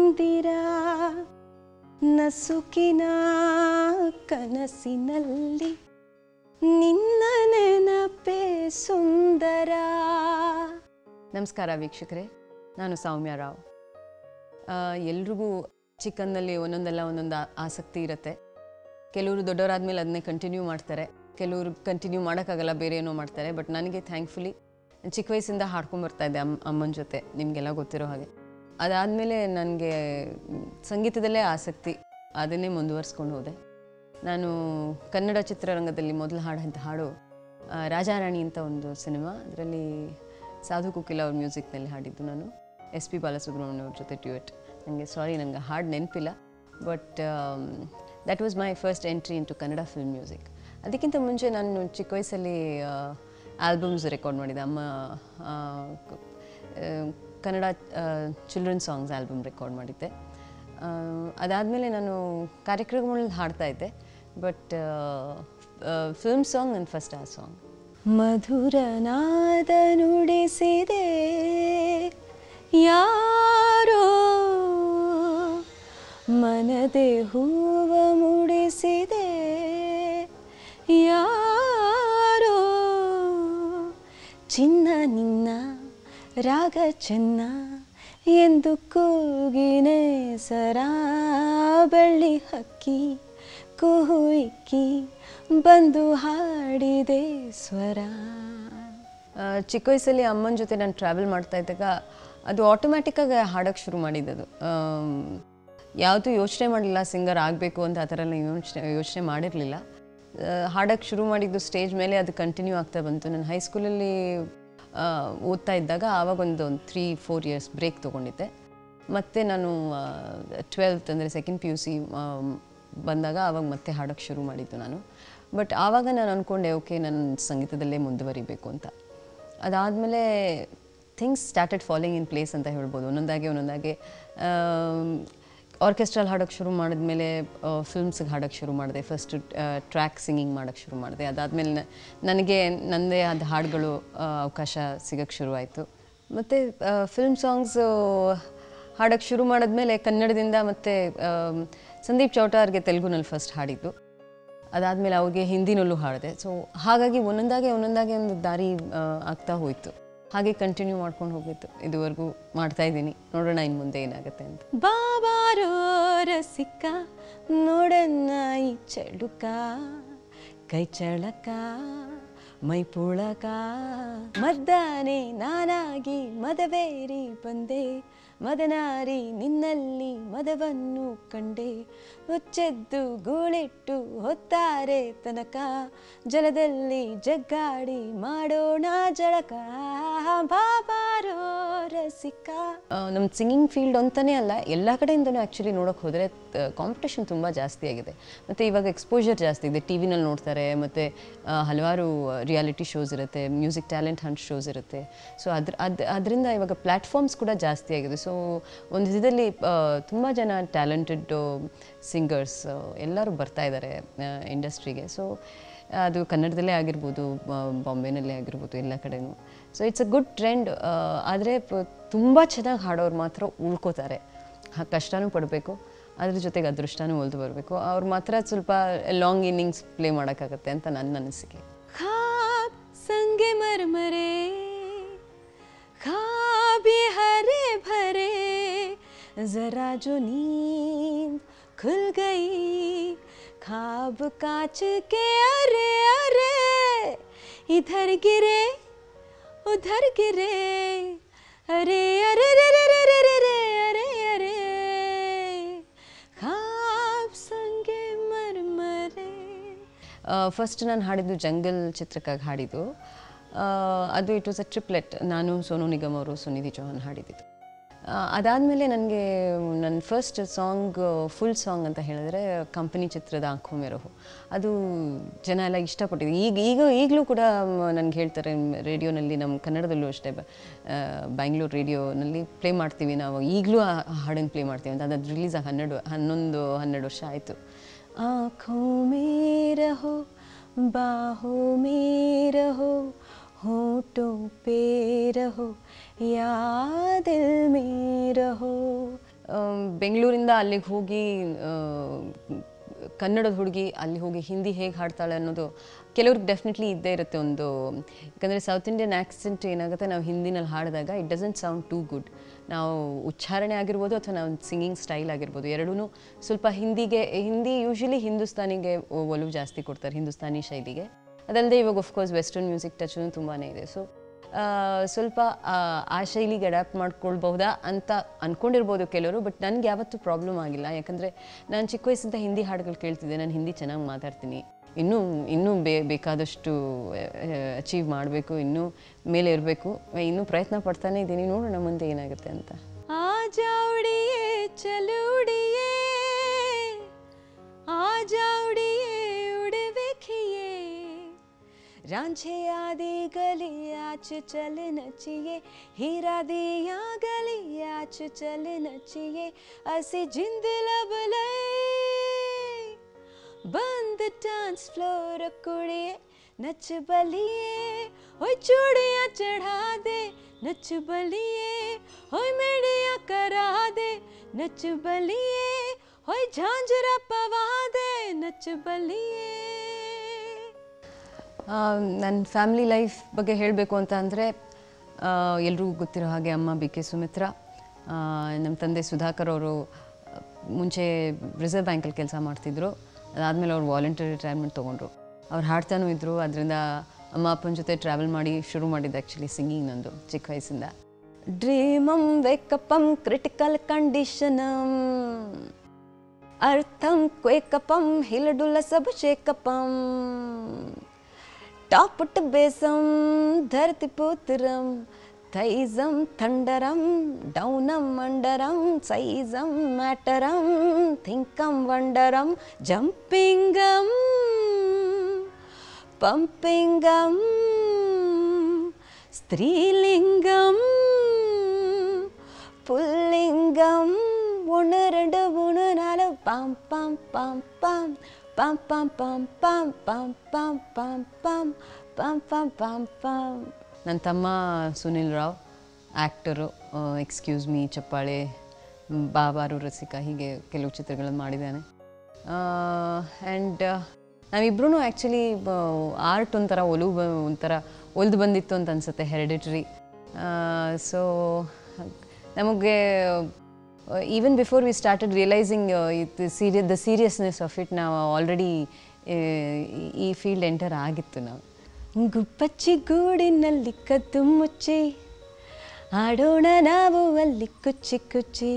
ಮಂದಿರ ನಸುಕಿನ ಕನಸಿನಲ್ಲಿ ನಿನ್ನ ನೆನಪೇ ಸುಂದರ ನಮಸ್ಕಾರ ವೀಕ್ಷಕರೇ ನಾನು ಸೌಮ್ಯ ರಾವ್ ಆ, ಎಲ್ರಿಗೂ ಚಿಕ್ಕಂದಲ್ಲಿ ಒಂದೊಂದೆಲ್ಲ ಒಂದೊಂದು ಆ- ಆಸಕ್ತಿ ಇರುತ್ತೆ ಕೆಲವರು ದೊಡ್ಡವರಾದ್ಮೇಲೆ ಅದನ್ನೇ ಕಂಟಿನ್ಯೂ ಮಾಡ್ತಾರೆ ಕೆಲವರು ಕಂಟಿನ್ಯೂ ಮಾಡೋಕ್ಕಾಗಲ್ಲ ಬೇರೆ ಏನೋ ಮಾಡ್ತಾರೆ ಬಟ್ ನನಗೆ ಥ್ಯಾಂಕ್ಫುಲಿ ಚಿಕ್ಕ ವಯಸ್ಸಿಂದ ಹಾಡ್ಕೊಂಡು ಬರ್ತಾ ಇದ್ದೆ ಅಮ್ಮ ಅಮ್ಮನ ಜೊತೆ ನಿಮಗೆಲ್ಲ ಗೊತ್ತಿರೋ ಹಾಗೆ ಅದಾದಮೇಲೆ ನನಗೆ ಸಂಗೀತದಲ್ಲೇ ಆಸಕ್ತಿ ಅದನ್ನೇ ಮುಂದುವರಿಸ್ಕೊಂಡು ಹೋದೆ ನಾನು ಕನ್ನಡ ಚಿತ್ರರಂಗದಲ್ಲಿ ಮೊದಲು ಹಾಡಂತ ಹಾಡು ಆ, ರಾಜಾರಾಣಿ ಅಂತ ಒಂದು ಸಿನಿಮಾ ಅದರಲ್ಲಿ ಸಾಧು ಕುಕಿಲ ಅವ್ರ ಮ್ಯೂಸಿಕ್ನಲ್ಲಿ ಹಾಡಿದ್ದು ನಾನು ಎಸ್ ಪಿ ಬಾಲಸುಬ್ರಹ್ಮಣ್ಯ ಅವ್ರ ಜೊತೆ ಟ್ಯೂಯೆಟ್ ನನಗೆ ಸಾರಿ ನನಗೆ ಹಾಡು ನೆನಪಿಲ್ಲ but that was my first entry into Kannada film music ಅದಕ್ಕಿಂತ ಮುಂಚೆ ನಾನು ಚಿಕ್ಕ ವಯಸ್ಸಲ್ಲಿ ಆಲ್ಬಮ್ಸ್ ರೆಕಾರ್ಡ್ ಮಾಡಿದ್ದೆ ಅಮ್ಮ ಆ, ಕ- ಆ, Kannada children songs album record ಮಾಡಿದ್ದೆ ಅದಾದಮೇಲೆ ನಾನು ಕಾರ್ಯಕ್ರಮಗಳಲ್ಲಿ ಹಾಡ್ತಾ ಇದ್ದೆ ಬಟ್ ಫಿಲ್ಮ್ ಸಾಂಗ್ ನನ್ನ ಫಸ್ಟ್ ಆ ಸಾಂಗ್ ಮಧುರನಾದ ನುಡಿಸಿದೆ ಯಾರೋ ಮನದೆ ಹೂವ ಮುಡಿಸಿದೆ ಯಾರೋ ಚಿನ್ನ ನಿನ್ನ ರಾಗ ಚೆನ್ನ ಎಂದು ಕೂಗಿನೆ ಸರ ಬೆಳ್ಳಿ ಹಕ್ಕಿ ಕುಹು ಇಕ್ಕಿ ಬಂದು ಹಾಡಿದೆ ಸ್ವರ ಆ, ಚಿಕ್ಕ ವಯಸ್ಸಲ್ಲಿ ಅಮ್ಮನ ಜೊತೆ ನಾನು ಟ್ರಾವೆಲ್ ಮಾಡ್ತಾ ಇದ್ದಾಗ ಅದು ಆಟೋಮ್ಯಾಟಿಕ್ಕಾಗಿ ಹಾಡೋಕ್ಕೆ ಶುರು ಮಾಡಿದ್ದದು ಯಾವುದು ಯೋಚನೆ ಮಾಡಲಿಲ್ಲ ಸಿಂಗರ್ ಆಗಬೇಕು ಅಂತ ಆ ಥರ ಎಲ್ಲ ಯೋಚನೆ ಯೋಚನೆ ಮಾಡಿರಲಿಲ್ಲ ಹಾಡೋಕ್ಕೆ ಶುರು ಮಾಡಿದ್ದು ಸ್ಟೇಜ್ ಮೇಲೆ ಅದು ಕಂಟಿನ್ಯೂ ಆಗ್ತಾ ಬಂತು ನಾನು ಹೈಸ್ಕೂಲಲ್ಲಿ ಓದ್ತಾ ಇದ್ದಾಗ ಆವಾಗ ಒಂದು ಒಂದು ತ್ರೀ ಫೋರ್ ಇಯರ್ಸ್ ಬ್ರೇಕ್ ತೊಗೊಂಡಿದ್ದೆ ಮತ್ತು ನಾನು ಟ್ವೆಲ್ತ್ ಅಂದರೆ ಸೆಕೆಂಡ್ ಪಿ ಯು ಸಿ ಬಂದಾಗ ಆವಾಗ ಮತ್ತೆ ಹಾಡೋಕ್ಕೆ ಶುರು ಮಾಡಿದ್ದು ನಾನು ಬಟ್ ಆವಾಗ ನಾನು ಅಂದ್ಕೊಂಡೆ ಓಕೆ ನಾನು ಸಂಗೀತದಲ್ಲೇ ಮುಂದುವರಿಬೇಕು ಅಂತ ಅದಾದಮೇಲೆ things started following in place ಅಂತ ಹೇಳ್ಬೋದು ಒಂದೊಂದಾಗಿ ಒಂದೊಂದಾಗಿ ಆರ್ಕೆಸ್ಟ್ರಲ್ ಹಾಡೋಕ್ಕೆ ಶುರು ಮಾಡಿದ್ಮೇಲೆ ಫಿಲ್ಮ್ಸಿಗೆ ಹಾಡೋಕ್ಕೆ ಶುರು ಮಾಡಿದೆ ಫಸ್ಟ್ ಟ್ರ್ಯಾಕ್ ಸಿಂಗಿಂಗ್ ಮಾಡೋಕ್ಕೆ ಶುರು ಮಾಡಿದೆ ಅದಾದಮೇಲೆ ನನಗೆ ನನ್ನದೇ ಆದ ಹಾಡುಗಳು ಆ, ಅವಕಾಶ ಸಿಗೋಕ್ಕೆ ಶುರುವಾಯಿತು ಮತ್ತು ಫಿಲ್ಮ್ ಸಾಂಗ್ಸು ಹಾಡೋಕ್ಕೆ ಶುರು ಮಾಡಿದ್ಮೇಲೆ ಕನ್ನಡದಿಂದ ಮತ್ತು ಸಂದೀಪ್ ಚೌಟಾರ್ಗೆ ತೆಲುಗುನಲ್ಲಿ ಫಸ್ಟ್ ಹಾಡಿದ್ದು ಅದಾದಮೇಲೆ ಅವ್ರಿಗೆ ಹಿಂದಿನಲ್ಲೂ ಹಾಡಿದೆ ಸೊ ಹಾಗಾಗಿ ಒಂದೊಂದಾಗೆ ಒಂದೊಂದಾಗೆ ಒಂದು ದಾರಿ ಆ, ಆಗ್ತಾ ಹೋಯಿತು ಹಾಗೆ ಕಂಟಿನ್ಯೂ ಮಾಡ್ಕೊಂಡು ಹೋಗಿತ್ತು ಇದುವರೆಗೂ ಮಾಡ್ತಾ ಇದ್ದೀನಿ ನೋಡೋಣ ಇನ್ನು ಮುಂದೆ ಏನಾಗುತ್ತೆ ಅಂತ ಬಾಬಾರೋ ರಸಿಕ ನೋಡನ್ನ ಈ ಚಳುಕ ಕೈ ಚಳಕ ಮೈ ಪುಳಕ ಮದ್ದಾನೆ ನಾನಾಗಿ ಮದವೇರಿ ಬಂದೆ ಮದನಾರಿ ನಿನ್ನಲ್ಲಿ ಮದವನ್ನು ಕಂಡೆ ಹುಚ್ಚೆದ್ದು ಗೂಳಿಟ್ಟು ಹೊತ್ತಾರೆ ತನಕ ಜಲದಲ್ಲಿ ಜಗ್ಗಾಡಿ ಮಾಡೋಣ ಜಳಕ ಬಾಬಾರೋ ರಸಿಕ ನಮ್ಮ ಸಿಂಗಿಂಗ್ ಫೀಲ್ಡ್ ಅಂತಾನೆ ಅಲ್ಲ ಎಲ್ಲ ಕಡೆಯಿಂದನೂ ಆ್ಯಕ್ಚುಲಿ ನೋಡೋಕೆ ಹೋದರೆ ಕಾಂಪಿಟೇಷನ್ ತುಂಬ ಜಾಸ್ತಿ ಆಗಿದೆ ಮತ್ತು ಇವಾಗ ಎಕ್ಸ್ಪೋಜರ್ ಜಾಸ್ತಿ ಇದೆ ಟಿ ವಿನಲ್ಲಿ ನೋಡ್ತಾರೆ ಮತ್ತು ಹಲವಾರು ರಿಯಾಲಿಟಿ ಶೋಸ್ ಇರುತ್ತೆ ಮ್ಯೂಸಿಕ್ ಟ್ಯಾಲೆಂಟ್ ಹಂಟ್ ಶೋಸ್ ಇರುತ್ತೆ ಸೊ ಅದ್ರ ಅದು ಅದರಿಂದ ಇವಾಗ ಪ್ಲ್ಯಾಟ್ಫಾರ್ಮ್ಸ್ ಕೂಡ ಜಾಸ್ತಿ ಆಗಿದೆ ಸೊ ಒಂದು ವಿಧದಲ್ಲಿ ತುಂಬ ಜನ ಟ್ಯಾಲೆಂಟೆಡ್ ಸಿಂಗರ್ಸ್ ಎಲ್ಲರೂ ಬರ್ತಾ ಇದ್ದಾರೆ ಇಂಡಸ್ಟ್ರಿಗೆ ಸೊ ಅದು ಕನ್ನಡದಲ್ಲೇ ಆಗಿರ್ಬೋದು ಬ- ಬಾಂಬೆನಲ್ಲೇ ಆಗಿರ್ಬೋದು ಎಲ್ಲ ಕಡೆನೂ so it's a good trend ಆದರೆ ತುಂಬ ಚೆನ್ನಾಗಿ ಹಾಡೋರು ಮಾತ್ರ ಉಳ್ಕೋತಾರೆ ಹ- ಕಷ್ಟನೂ ಪಡಬೇಕು ಅದ್ರ ಜೊತೆಗೆ ಅದೃಷ್ಟನೂ ಒಲ್ದು ಬರಬೇಕು ಅವ್ರು ಮಾತ್ರ ಸ್ವಲ್ಪ ಲಾಂಗ್ ಇನ್ನಿಂಗ್ಸ್ ಪ್ಲೇ ಮಾಡೋಕ್ಕಾಗತ್ತೆ ಅಂತ ನನ್ನ ಅನಿಸಿಕೆ ಖಾಬ್ ಸಂಗೆ ಮರ್ಮರೆ ख्वाब ये हरे भरे जरा जो नींद खुल गई ख्वाब कांच के अरे अरे इधर गिरे उधर गिरे अरे अरे रे रे रे रे रे रे अरे अरे ख्वाब संगे मरमरे ಫಸ್ಟ್ ನಾನು ಹಾಡಿದ್ದು ಜಂಗಲ್ ಚಿತ್ರಕ್ಕಾಗಿ ಹಾಡಿದ್ದು ಆ, ಅದು ಇಟ್ ವಾಸ್ ಅ ಟ್ರಿಪ್ಲೆಟ್ ನಾನು ಸೋನು ನಿಗಮ್ ಅವರು ಸುನಿಧಿ ಚೌಹಾನ್ ಹಾಡಿದ್ದು ಅದಾದಮೇಲೆ ನನಗೆ ನನ್ನ ಫಸ್ಟ್ ಸಾಂಗ್ ಫುಲ್ ಸಾಂಗ್ ಅಂತ ಹೇಳಿದ್ರೆ ಕಂಪನಿ ಚಿತ್ರದ ಆಂಖೋ ಮೇರಹು ಅದು ಜನ ಎಲ್ಲ ಇಷ್ಟಪಟ್ಟಿದ್ದು ಈಗ ಈಗ ಈಗಲೂ ಕೂಡ ನನಗೆ ಹೇಳ್ತಾರೆ ರೇಡಿಯೋನಲ್ಲಿ ನಮ್ಮ ಕನ್ನಡದಲ್ಲೂ ಅಷ್ಟೇ ಬ- ಆ, ಬ್ಯಾಂಗ್ಳೂರ್ ರೇಡಿಯೋನಲ್ಲಿ ಪ್ಲೇ ಮಾಡ್ತೀವಿ ನಾವು ಈಗಲೂ ಆ ಹಾಡನ್ನು ಪ್ಲೇ ಮಾಡ್ತೀವಿ ಅಂತ ಅದು ರಿಲೀಸ್ ಆಗಿ ಹನ್ನೆರಡು ಹನ್ನೊಂದು ಹನ್ನೆರಡು ವರ್ಷ ಆಯಿತು आँखों में रहो बाहों में रहो होठों पे रहो या दिल में रहो ಆಮ್, ಬೆಂಗಳೂರಿಂದ ಅಲ್ಲಿಗೆ ಹೋಗಿ ಆ, ಕನ್ನಡದ ಹುಡುಗಿ ಅಲ್ಲಿ ಹೋಗಿ ಹಿಂದಿ ಹೇಗೆ ಹಾಡ್ತಾಳೆ ಅನ್ನೋದು ಕೆಲವ್ರಿಗೆ ಡೆಫಿನೆಟ್ಲಿ ಇದ್ದೇ ಇರುತ್ತೆ ಒಂದು ಯಾಕಂದರೆ ಸೌತ್ ಇಂಡಿಯನ್ ಆ್ಯಕ್ಸೆಂಟ್ ಏನಾಗುತ್ತೆ ನಾವು ಹಿಂದಿನಲ್ಲಿ ಹಾಡಿದಾಗ it doesn't sound too good ನಾವು ಉಚ್ಚಾರಣೆ ಆಗಿರ್ಬೋದು ಅಥವಾ ನಾವು ಸಿಂಗಿಂಗ್ ಸ್ಟೈಲ್ ಆಗಿರ್ಬೋದು ಎರಡೂ ಸ್ವಲ್ಪ ಹಿಂದಿಗೆ ಹಿಂದಿ ಯೂಶ್ವಲಿ ಹಿಂದೂಸ್ತಾನಿಗೆ ಒ- ಒಲವು ಜಾಸ್ತಿ ಕೊಡ್ತಾರೆ ಹಿಂದೂಸ್ತಾನಿ ಶೈಲಿಗೆ ಅದಲ್ಲದೆ ಇವಾಗ ಆಫ್ಕೋರ್ಸ್ ವೆಸ್ಟರ್ನ್ ಮ್ಯೂಸಿಕ್ ಟಚೂ ತುಂಬಾ ಇದೆ ಸೊ ಸ್ವಲ್ಪ ಆ, ಆ ಶೈಲಿಗೆ ಅಡ್ಯಾಪ್ಟ್ ಮಾಡ್ಕೊಳ್ಬಹುದಾ ಅಂತ ಅಂದ್ಕೊಂಡಿರ್ಬೋದು ಕೆಲವರು ಬಟ್ ನನಗೆ ಯಾವತ್ತೂ ಪ್ರಾಬ್ಲಮ್ ಆಗಿಲ್ಲ ಯಾಕಂದರೆ ನಾನು ಚಿಕ್ಕ ವಯಸ್ಸಿಂದ ಹಿಂದಿ ಹಾಡುಗಳು ಕೇಳ್ತಿದ್ದೆ ನಾನು ಹಿಂದಿ ಚೆನ್ನಾಗಿ ಮಾತಾಡ್ತೀನಿ ಇನ್ನೂ ಇನ್ನೂ ಬೇ ಬೇಕಾದಷ್ಟು ಅಚೀವ್ ಮಾಡಬೇಕು ಇನ್ನೂ ಮೇಲೆ ಇರಬೇಕು ಇನ್ನೂ ಪ್ರಯತ್ನ ಪಡ್ತಾನೆ ಇದ್ದೀನಿ ನೋಡೋಣ ಮುಂದೆ ಏನಾಗುತ್ತೆ ಅಂತ ಆ ಜಾವಡಿಯೇ ಚಲುಡಿಯೇ ಆ ಜಾವಡಿಯೇ ಉಡಬೇಕಿಯೇ रांझे आदि गली आच चल नचिए हीरा दिया गली आच चल नचिए असी जिंद लब लई बंद डांस फ्लोर कुड़िए नच बलिए ओए चूड़ियाँ चढ़ा दे नच बलिए ओए मेड़ियाँ करा दे नच बलिए ओए झांझरा पवा दे नच बलिए ನನ್ನ ಫ್ಯಾಮಿಲಿ ಲೈಫ್ ಬಗ್ಗೆ ಹೇಳಬೇಕು ಅಂತ ಅಂದರೆ ಎಲ್ರಿಗೂ ಗೊತ್ತಿರೋ ಹಾಗೆ ಅಮ್ಮ ಬಿ ಕೆ ಸುಮಿತ್ರ ನಮ್ಮ ತಂದೆ ಸುಧಾಕರ್ ಅವರು ಮುಂಚೆ ರಿಸರ್ವ್ ಬ್ಯಾಂಕಲ್ಲಿ ಕೆಲಸ ಮಾಡ್ತಿದ್ರು ಅದಾದಮೇಲೆ ಅವ್ರು ವಾಲಂಟಿಯರ್ ರಿಟೈರ್ಮೆಂಟ್ ತೊಗೊಂಡ್ರು ಅವ್ರು ಹಾಡ್ತಾನೂ ಇದ್ದರು ಅದರಿಂದ ಅಮ್ಮ ಅಪ್ಪನ ಜೊತೆ ಟ್ರಾವೆಲ್ ಮಾಡಿ ಶುರು ಮಾಡಿದ್ದು ಆ್ಯಕ್ಚುಲಿ ಸಿಂಗಿಂಗ್ ನಂದು ಚಿಕ್ಕ ವಯಸ್ಸಿಂದ ಡ್ರೀಮಂ ವೇಕಪಂ ಕ್ರಿಟಿಕಲ್ ಕಂಡೀಷನಂ ಅರ್ಥಂ ಕ್ವೇಕಪಂ ಹಿಲಡುಲ ಸಬ ಶೇಕಪಂ ಟಾಪುಟ್ ಬೇಸಂ ಧರತಿ ಪೂತಿರಂ ಥೈಸಂ ಥಂಡರಂ ಡೌನಂ ಮಂಡರಂ ಸೈಜಂ ಮ್ಯಾಟರಂ ಥಿಂಕಂ ವಂಡರಂ ಜಂಪಿಂಗಂ ಪಂಪಿಂಗಂ ಸ್ತ್ರೀಲಿಂಗಂ புல்லிங்கம் ஒன்று ரெண்டு மூணு நாலு பாம் பாம் பாம் பாம் பாம் பாம் பாம் பாம் பாம் பாம் பாம் பாம் ಪಾಮ್ ಪಾಮ್ ಪಾಮ್ ಪಾಮ್ ನನ್ನ ತಮ್ಮ Sunil Rao actor excuse me ಚಪ್ಪಾಳೆ ಮ್, ಬಾಬಾರು ರಸಿಕ ಹೀಗೆ ಕೆಲವು ಚಿತ್ರಗಳನ್ನು ಮಾಡಿದ್ದಾನೆ ಆ್ಯಂಡ್ ನಾವಿಬ್ರು ಆ್ಯಕ್ಚುಲಿ ಆರ್ಟ್ ಒಂಥರ ಒಲವು ಬ- ಒಂಥರ ಒಲ್ದು ಬಂದಿತ್ತು ಅಂತ ಅನಿಸುತ್ತೆ ಹೆರಿಡಿಟ್ರಿ ಸೊ ನಮಗೆ even before we started realising ಇದು ಸೀರಿಯ ದ ಸೀರಿಯಸ್ನೆಸ್ ಆಫ್ ಇಟ್ ನಾವು ಆಲ್ರೆಡಿ ಈ ಫೀಲ್ಡ್ ಎಂಟರ್ ಆಗಿತ್ತು ನಾವು ಗುಪ್ಪಚ್ಚಿ ಗೂಡಿನಲ್ಲಿ ಕದ್ದು ಮುಚ್ಚಿ ಆಡೋಣ ನಾವು ಅಲ್ಲಿ ಕುಚ್ಚಿ ಕುಚ್ಚಿ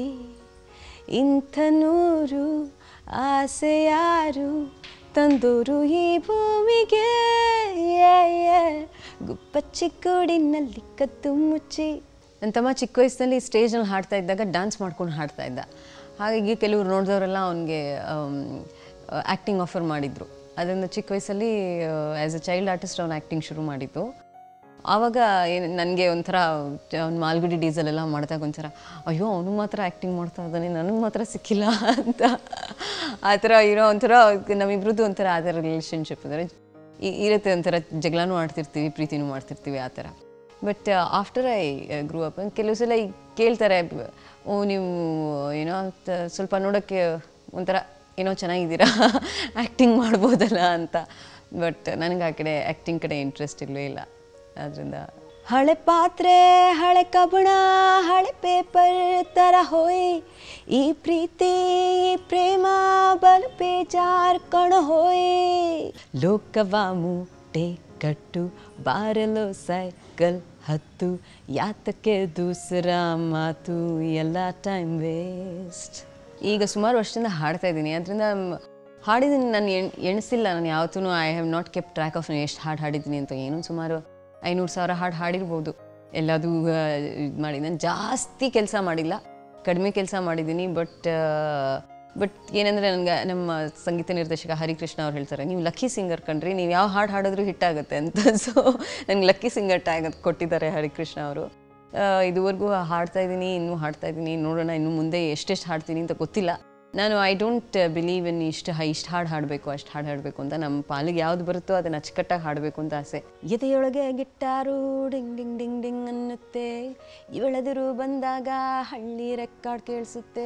ಇಂಥ ನೂರು ಆಸೆ ಯಾರು ತಂದೂರು ಈ ಭೂಮಿಗೆ ಏ, ಏ. ಗುಪ್ಪಚ್ಚಿ ಗೂಡಿನಲ್ಲಿ ಕದ್ದು ಮುಚ್ಚಿ ನನ್ನ ತಮ್ಮ ಚಿಕ್ಕ ವಯಸ್ಸಿನಲ್ಲಿ ಸ್ಟೇಜ್ನಲ್ಲಿ ಹಾಡ್ತಾ ಇದ್ದಾಗ ಡ್ಯಾನ್ಸ್ ಮಾಡ್ಕೊಂಡು ಹಾಡ್ತಾ ಇದ್ದ ಹಾಗಾಗಿ ಕೆಲವರು ನೋಡಿದವರೆಲ್ಲ ಅವನಿಗೆ ಆ್ಯಕ್ಟಿಂಗ್ ಆಫರ್ ಮಾಡಿದರು ಅದರಿಂದ ಚಿಕ್ಕ ವಯಸ್ಸಲ್ಲಿ ಆ್ಯಸ್ ಎ ಚೈಲ್ಡ್ ಆರ್ಟಿಸ್ಟ್ ಅವ್ನು ಆ್ಯಕ್ಟಿಂಗ್ ಶುರು ಮಾಡಿದ್ದು ಆವಾಗ ಏನು ನನಗೆ ಒಂಥರ ಅವ್ನು ಮಾಲ್ಗುಡಿ ಡೀಸೆಲ್ ಎಲ್ಲ ಮಾಡಿದಾಗ ಒಂಥರ ಅಯ್ಯೋ ಅವನು ಮಾತ್ರ ಆ್ಯಕ್ಟಿಂಗ್ ಮಾಡ್ತಾ ಇದ್ದಾನೆ ನನಗೆ ಮಾತ್ರ ಸಿಕ್ಕಿಲ್ಲ ಅಂತ ಆ ಥರ ಇರೋ ಒಂಥರ ನಮ್ಮಿಬ್ರದ್ದು ಒಂಥರ ಆ ಥರ ರಿಲೇಷನ್ಶಿಪ್ ಅಂದರೆ ಇರುತ್ತೆ ಒಂಥರ ಜಗಳನೂ ಆಡ್ತಿರ್ತೀವಿ ಪ್ರೀತಿನೂ ಮಾಡ್ತಿರ್ತೀವಿ ಆ ಥರ but after I grew up ಕೆಲವು ಸಲ ಈ ಕೇಳ್ತಾರೆ ಓ ನೀವು ಏನೋ ತ- ಸ್ವಲ್ಪ ನೋಡೋಕ್ಕೆ ಒಂಥರ ಏನೋ ಚೆನ್ನಾಗಿದ್ದೀರಾ ಆ್ಯಕ್ಟಿಂಗ್ ಮಾಡ್ಬೋದಲ್ಲ ಅಂತ ಬಟ್ ನನಗೆ ಆ ಕಡೆ ಆ್ಯಕ್ಟಿಂಗ್ ಕಡೆ ಇಂಟ್ರೆಸ್ಟ್ ಇಲ್ಲವೇ ಇಲ್ಲ ಅದರಿಂದ ಹಳೆ ಪಾತ್ರೆ ಹಳೆ ಕಬ್ಬಣ ಹಳೆ ಪೇಪರ್ ಥರ ಹೋಯ್ ಈ ಪ್ರೀತಿ ಈ ಪ್ರೇಮ ಬಲು ಬೇಜಾರ್ ಕಣ ಹೋಯ್ ಲೋಕವ ಮೂಟೆ ಕಟ್ಟು ಬಾರಲು ಸೈಕಲ್ ಹತ್ತು ಯಾತಕ್ಕೆ ದೂಸರ ಮಾತು ಎಲ್ಲ ಟೈಮ್ ವೇಸ್ಟ್ ಈಗ ಸುಮಾರು ವರ್ಷದಿಂದ ಹಾಡ್ತಾ ಇದ್ದೀನಿ ಅದರಿಂದ ಹಾಡಿದ್ದೀನಿ ನಾನು ಎಣ್ ಎಣಿಸಿಲ್ಲ ನಾನು ಯಾವತ್ತೂ I have not kept track of ಎಷ್ಟು ಹಾಡು ಹಾಡಿದ್ದೀನಿ ಅಂತ ಏನೋ ಸುಮಾರು ಐನೂರು ಸಾವಿರ ಹಾಡು ಹಾಡಿರ್ಬೋದು ಎಲ್ಲದೂ ಇದು ಮಾಡಿ ನಾನು ಜಾಸ್ತಿ ಕೆಲಸ ಮಾಡಿಲ್ಲ ಕಡಿಮೆ ಕೆಲಸ ಮಾಡಿದ್ದೀನಿ ಬಟ್ ಬಟ್ ಏನಂದರೆ ನನಗೆ ನಮ್ಮ ಸಂಗೀತ ನಿರ್ದೇಶಕ ಹರಿಕೃಷ್ಣ ಅವ್ರು ಹೇಳ್ತಾರೆ ನೀವು ಲಕ್ಕಿ ಸಿಂಗರ್ ಕಣ್ರಿ ನೀವು ಯಾವ ಹಾಡು ಹಾಡಿದ್ರೂ ಹಿಟ್ ಆಗುತ್ತೆ ಅಂತ ಸೊ ನನಗೆ ಲಕ್ಕಿ ಸಿಂಗರ್ ಟ್ಯಾಗ್ ಅಂತ ಕೊಟ್ಟಿದ್ದಾರೆ ಹರಿಕೃಷ್ಣ ಅವರು ಇದುವರೆಗೂ ಹಾಡ್ತಾ ಇದ್ದೀನಿ ಇನ್ನೂ ಹಾಡ್ತಾ ಇದ್ದೀನಿ ನೋಡೋಣ ಇನ್ನು ಮುಂದೆ ಎಷ್ಟೆಷ್ಟು ಹಾಡ್ತೀನಿ ಅಂತ ಗೊತ್ತಿಲ್ಲ ನಾನು ಐ ಡೋಂಟ್ ಬಿಲೀವ್ ಇನ್ ಇಷ್ಟು ಹೈ ಇಷ್ಟು ಹಾಡು ಹಾಡಬೇಕು ಅಷ್ಟು ಹಾಡು ಹಾಡಬೇಕು ಅಂತ ನಮ್ಮ ಪಾಲಿಗೆ ಯಾವ್ದು ಬರುತ್ತೋ ಅದನ್ನು ಅಚ್ಚುಕಟ್ಟಾಗಿ ಹಾಡಬೇಕು ಅಂತ ಆಸೆ ಎದೆಯೊಳಗೆ ಗಿಟ್ಟಾರು ಡಿಂಗ್ ಡಿಂಗ್ ಡಿಂಗ್ ಡಿಂಗ್ ಅನ್ನುತ್ತೆ ಇವಳೆದುರು ಬಂದಾಗ ಹಳ್ಳಿ ರೆಕಾರ್ಡ್ ಕೇಳಿಸುತ್ತೆ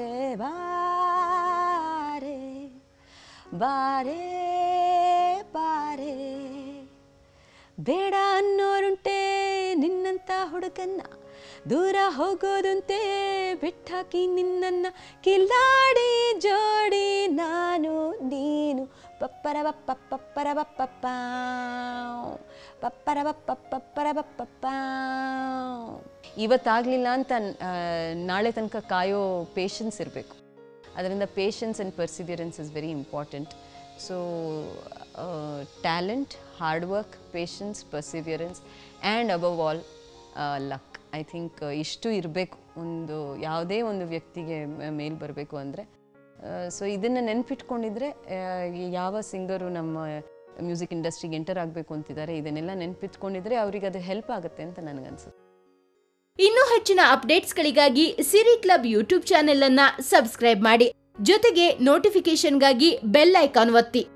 ಬಾರೆ ಬಾರೆ ಬಾರೆ ಬೇಡ ಅನ್ನೋರುಂಟೆ ನಿನ್ನಂತ ಹುಡುಗನ್ನ ದೂರ ಹೋಗೋದುಂತೆ ಬಿಟ್ಟಾಕಿ ನಿನ್ನನ್ನ ಕಿಲ್ಲಾಡಿ ಜೋಡಿ ನಾನು ನೀನು ಪಪ್ಪರ ಬಪ್ಪ ಪಪ್ಪರ ಬಪ್ಪಪ್ಪ ಪಪ್ಪರ ಬಪ್ಪ ಪಪ್ಪರ ಬಪ್ಪಪ್ಪ ಇವತ್ತಾಗಲಿಲ್ಲ ಅಂತ ಆ, ನಾಳೆ ತನಕ ಕಾಯೋ ಪೇಷನ್ಸ್ ಇರಬೇಕು ಅದರಿಂದ patience and perseverance is very important so talent hard work patience perseverance and above all luck I think ಇಷ್ಟು ಇರಬೇಕು ಒಂದು ಯಾವುದೇ ಒಂದು ವ್ಯಕ್ತಿಗೆ ಮೇಲ್ ಬರಬೇಕು ಅಂದರೆ ಸೊ ಇದನ್ನು ನೆನಪಿಟ್ಕೊಂಡಿದ್ರೆ ಯಾವ ಸಿಂಗರು ನಮ್ಮ ಮ್ಯೂಸಿಕ್ ಇಂಡಸ್ಟ್ರಿಗೆ ಎಂಟರ್ ಆಗಬೇಕು ಅಂತಿದ್ದಾರೆ ಇದನ್ನೆಲ್ಲ ನೆನಪಿಟ್ಕೊಂಡಿದ್ರೆ ಅವ್ರಿಗೆ ಅದು ಹೆಲ್ಪ್ ಆಗುತ್ತೆ ಅಂತ ನನಗನ್ಸುತ್ತೆ ಇನ್ನು ಹೆಚ್ಚಿನ ಅಪ್ಡೇಟ್ಸ್ಗಳಿಗಾಗಿ ಸಿರಿ ಕ್ಲಬ್ ಯೂಟ್ಯೂಬ್ ಚಾನೆಲ್ ಅನ್ನ ಸಬ್ಸ್ಕ್ರೈಬ್ ಮಾಡಿ ಜೊತೆಗೆ ನೋಟಿಫಿಕೇಶನ್ಗಾಗಿ ಬೆಲ್ ಐಕಾನ್ ಒತ್ತಿ